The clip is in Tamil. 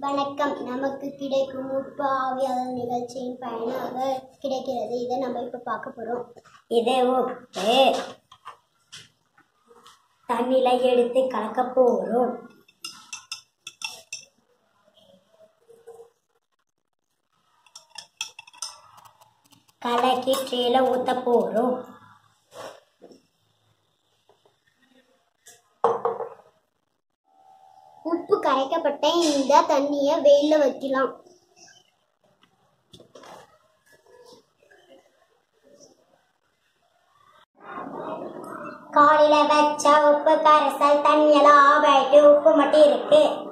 வணக்கம் நமக்கு கிடைக்கும் உப்பு ஆவியாதல் நிகழ்ச்சியின் பயனாக கிடைக்கிறது இதை நம்ம இப்போ பார்க்க போகிறோம் இதை உப்பு தண்ணியில எடுத்து கலக்க போறோம் கலக்கி ட்ரேல ஊத்த போறோம் உப்பு கரைக்கப்பட்ட இந்த தண்ணியை வெயிலில் வைக்கலாம் காலையில வச்ச உப்பு கரைசல் தண்ணியெல்லாம் ஆவாயிட்டு உப்பு மட்டும் இருக்கு